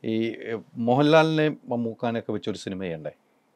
ഈ ഏഹ്, മോഹൻലാലിനെയും മമ്മൂക്കാനെയൊക്കെ വെച്ചൊരു സിനിമ ചെയ്യണ്ടേ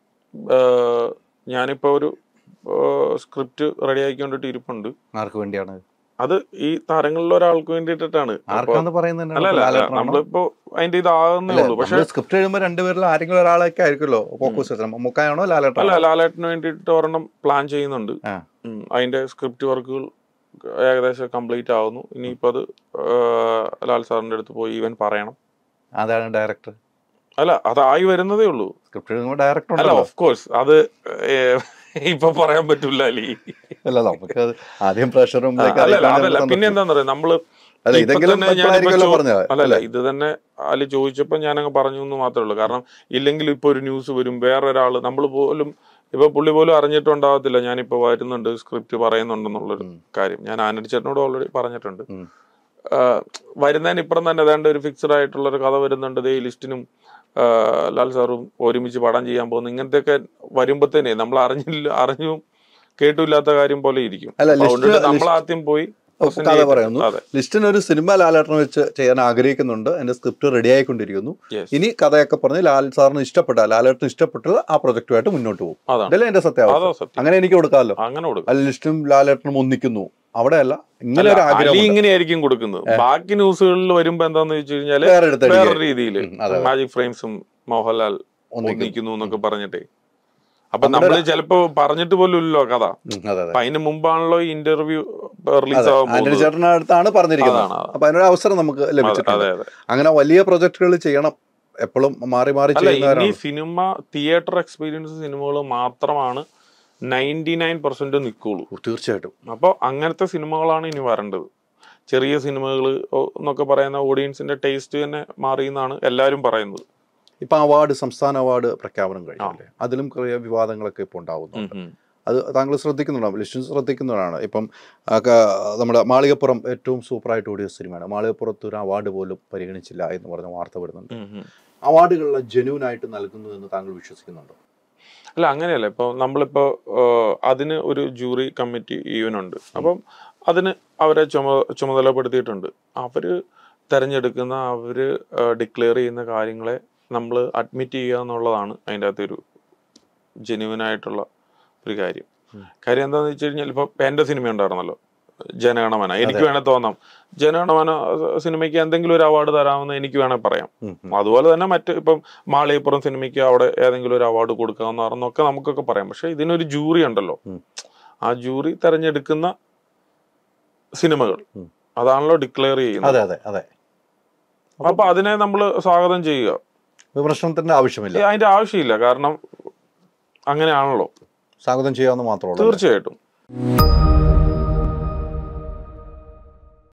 ഏഹ് ഞാനിപ്പോ ഒരു സ്ക്രിപ്റ്റ് റെഡി ആക്കിക്കൊണ്ടിട്ട് ഇരിപ്പുണ്ട് ആർക്ക് വേണ്ടിയാണ് അത് ഈ താരങ്ങളിൽ ഒരാൾക്ക് വേണ്ടിയിട്ടാണ് അപ്പൊ- ആർക്കാന്ന് പറയുന്നത് അല്ല അല്ല അല്ല, നമ്മളിപ്പോ അതിന്റെ ഇതാകുന്നേ ഉള്ളൂ പക്ഷെ സ്ക്രിപ്റ്റ് എഴുതുമ്പോൾ രണ്ടുപേരിൽ ആരെങ്കിലും ഒരാളൊക്കെ ആയിരിക്കുമല്ലോ ഫോക്കസ് ചെയ്തത് മമ്മൂക്കായാണോ അല്ല ലാലേട്ടാണോ ലാലേട്ടന് വേണ്ടിയിട്ട് ഒരെണ്ണം പ്ലാൻ ചെയ്യുന്നുണ്ട് ആ. ഉം, അതിന്റെ സ്ക്രിപ്റ്റ് വർക്കുകൾ ഏകദേശം കംപ്ലീറ്റ് ആവുന്നു ഇനിയിപ്പോ അത് ഏഹ്, ലാൽ സാറിന്റെ അടുത്ത് പോയി ഇവൻ പറയണം അതാണ് ഡയറക്ടർ അല്ല അതായി വരുന്നതേ ഉള്ളൂ സ്ക്രിപ്റ്റ് എഴുതുമ്പോൾ ഡയറക്ടർ അല്ല ഉണ്ടല്ലോ ഓഫ് കോഴ്സ് അത് ഏഹ്, ഇപ്പൊ പറയാൻ പറ്റൂല അലി അല്ല നമുക്ക് അത് ആദ്യം പ്രഷറും ആ, അല്ലല്ല അതല്ല പിന്നെ എന്താന്ന് പറയാ നമ്മള് അല്ല ഇപ്പൊ ഇതെങ്കിലും തന്നെ ഞാനിപ്പോ ഇപ്പോഴായിരിക്കുമല്ലോ ചോ- പറഞ്ഞത് അല്ലല്ല ഇത് തന്നെ അലി ചോദിച്ചപ്പോ ഞാനങ്ങ് പറഞ്ഞു എന്ന് മാത്രമേ ഉള്ളൂ കാരണം ഇല്ലെങ്കിൽ ഇപ്പൊ ഒരു ന്യൂസ് വരും വേറൊരാള് നമ്മൾ പോലും ഇപ്പൊ പുള്ളി പോലും അറിഞ്ഞിട്ടുണ്ടാവത്തില്ല ഞാനിപ്പോ വരുന്നുണ്ട് സ്ക്രിപ്റ്റ് പറയുന്നുണ്ടെന്നുള്ളൊരു ഉം. കാര്യം ഞാൻ ആനടി ചേട്ടനോട് ഓൾറെഡി പറഞ്ഞിട്ടുണ്ട് ഉം. ആഹ് വരുന്നതിന് ഇപ്പുറം തന്നെ ഏതാണ്ട് ഒരു ഫിക്സഡ് ആയിട്ടുള്ള ഒരു കഥ വരുന്നുണ്ട് ദേ ഈ ലിസ്റ്റിനും ആഹ് ലാൽ സാറും ഒരുമിച്ച് പടം ചെയ്യാൻ പോകുന്നു ഇങ്ങനത്തെയൊക്കെ വരുമ്പോഴത്തേനെ നമ്മൾ അറിഞ്ഞില്ല അറിഞ്ഞും കേട്ടില്ലാത്ത കാര്യം പോലെ ഇരിക്കും അല്ല, അപ്പൊ ലിസ്റ്റ്- അതുകൊണ്ട് നമ്മൾ ലിസ്റ്റ്- ആദ്യം പോയി present കഥ ചെയ്യട്ടെ. പറയുന്നു അതെ ലിസ്റ്റിന് ഒരു സിനിമ ലാലേട്ടനെ വെച്ച് ചെയ്യാൻ ആഗ്രഹിക്കുന്നുണ്ട് എന്റെ സ്ക്രിപ്റ്റ് റെഡി ആയിക്കൊണ്ടിരിക്കുന്നു Yes. ഇനി കഥയൊക്കെ പറഞ്ഞ് ലാൽ സാറിന് ഇഷ്ടപ്പെട്ട ലാലേട്ടന് ഇഷ്ടപ്പെട്ടാൽ ആ പ്രൊജക്റ്റുമായിട്ട് മുന്നോട്ട് പോകും അതാണ് ഇതല്ലേ എന്റെ സത്യാവസ്ഥ അതാ സത്യം അങ്ങനെ എനിക്ക് കൊടുക്കാമല്ലോ അങ്ങനെ കൊടുക്കും അല്ല ലിസ്റ്റും ലാലേട്ടനും ഒന്നിക്കുന്നു അവിടെയല്ല ഇങ്ങനെ അല്ല, ഒരു അലി ആഗ്രഹം ഇങ്ങനെയായിരിക്കും കൊടുക്കുന്നത് ബാക്കി ന്യൂസുകളിൽ വരുമ്പോ എന്താന്ന് വെച്ച് കഴിഞ്ഞാല് വേറെ എടുത്ത് വേറെ രീതിയിൽ ഉം, അതെ, അതെ. മാജിക് ഫ്രെയിംസും മോഹൻലാൽ ഒന്നിക്കുന്നു. ഒന്നിക്കുന്നു എന്നൊക്കെ പറഞ്ഞിട്ടെ അപ്പൊ നമ്മള് ചിലപ്പോ പറഞ്ഞിട്ട് പോലും ഇല്ലല്ലോ കഥ ഉം, അതെ അതെ അപ്പൊ അതിന് മുമ്പാണല്ലോ ഇന്റർവ്യൂ റിലീസ് അതെ ആവാൻ ആന്റണി പോകുന്നത് ചേട്ടൻ്റെ അടുത്താണ് പറഞ്ഞിരിക്കുന്നത് അതാണ്, അതാണ്. അപ്പൊ അതിനൊരു അവസരം നമുക്ക് അതെ ലഭിച്ചിട്ടുണ്ട് അതെ അതെ അങ്ങനെ വലിയ പ്രൊജക്ടുകൾ ചെയ്യണം എപ്പോഴും മാറി മാറി അല്ല ഇനി ചെയ്യുന്നവരാണ് സിനിമ തിയേറ്റർ എക്സ്പീരിയൻസ് സിനിമകൾ മാത്രമാണ് നയൻറ്റി നയൻ പെർസെന്റ് നിൽക്കുള്ളൂ തീർച്ചയായിട്ടും അപ്പോൾ അങ്ങനത്തെ സിനിമകളാണ് ഇനി വരേണ്ടത് ചെറിയ സിനിമകൾ എന്നൊക്കെ പറയുന്ന ഓഡിയൻസിന്റെ ടേസ്റ്റ് തന്നെ മാറിയെന്നാണ് എല്ലാവരും പറയുന്നത് ഇപ്പൊ അവാർഡ് സംസ്ഥാന അവാർഡ് പ്രഖ്യാപനം കഴിഞ്ഞല്ലേ അതിലും കുറേ വിവാദങ്ങളൊക്കെ ഇപ്പോൾ ഉണ്ടാവുന്നുണ്ട് ഉം, ഉം. അത് താങ്കൾ ശ്രദ്ധിക്കുന്നുണ്ടാവും ലിസ്റ്റ് ശ്രദ്ധിക്കുന്നതാണ് ഇപ്പം ആ, ക- നമ്മുടെ മാളികപ്പുറം ഏറ്റവും സൂപ്പറായിട്ട് ഓടിയ സിനിമയാണ് മാളികപ്പുറത്ത് ഒരു അവാർഡ് പോലും പരിഗണിച്ചില്ല എന്ന് പറഞ്ഞ വാർത്ത വരുന്നുണ്ട് ഉം, ഉം. അവാർഡുകളിലെ ജെന്യൂൻ ആയിട്ട് നൽകുന്നു എന്ന് താങ്കൾ വിശ്വസിക്കുന്നുണ്ടോ അല്ല അങ്ങനെയല്ല ഇപ്പൊ നമ്മളിപ്പോ ഏഹ്, അതിന് ഒരു ജൂറി കമ്മിറ്റി ഈവനുണ്ട് അപ്പം അതിന് അവരെ ചുമ ചുമതലപ്പെടുത്തിയിട്ടുണ്ട് അവര് തെരഞ്ഞെടുക്കുന്ന അവര് ഡിക്ലെയർ ചെയ്യുന്ന കാര്യങ്ങളെ നമ്മൾ അഡ്മിറ്റ് ചെയ്യുക എന്നുള്ളതാണ് അതിൻ്റെ അകത്ത് ഒരു ജെന്യുവൻ ആയിട്ടുള്ള ഒരു കാര്യം ഉം. കാര്യം എന്താണെന്ന് വെച്ച് കഴിഞ്ഞാൽ ഇപ്പൊ എന്റെ സിനിമ ഉണ്ടായിരുന്നല്ലോ ജനഗണമന എനിക്ക് വേണേ തോന്നാം ജനഗണമന സിനിമയ്ക്ക് എന്തെങ്കിലും ഒരു അവാർഡ് തരാമെന്ന് എനിക്ക് വേണേ പറയാം ഉം, ഉം. അതുപോലെ തന്നെ മറ്റ് ഇപ്പം മാളികപ്പുറം സിനിമയ്ക്ക് അവിടെ ഏതെങ്കിലും ഒരു അവാർഡ് കൊടുക്കാമെന്ന് പറഞ്ഞൊക്കെ നമുക്കൊക്കെ പറയാം പക്ഷെ ഇതിനൊരു ജൂറി ഉണ്ടല്ലോ ഉം. ആ ജൂറി തെരഞ്ഞെടുക്കുന്ന സിനിമകൾ ഉം. അതാണല്ലോ ഡിക്ലെയർ ചെയ്യുന്നത് അതെ അതെ അതെ അപ്പൊ അതിനെ നമ്മൾ സ്വാഗതം ചെയ്യുക വിമർശനത്തിന്റെ ആവശ്യമില്ല ഏ, അതിന്റെ ആവശ്യമില്ല കാരണം അങ്ങനെയാണല്ലോ സ്വാഗതം ചെയ്യാവുന്ന മാത്രമേ ഉള്ളൂ തീർച്ചയായിട്ടും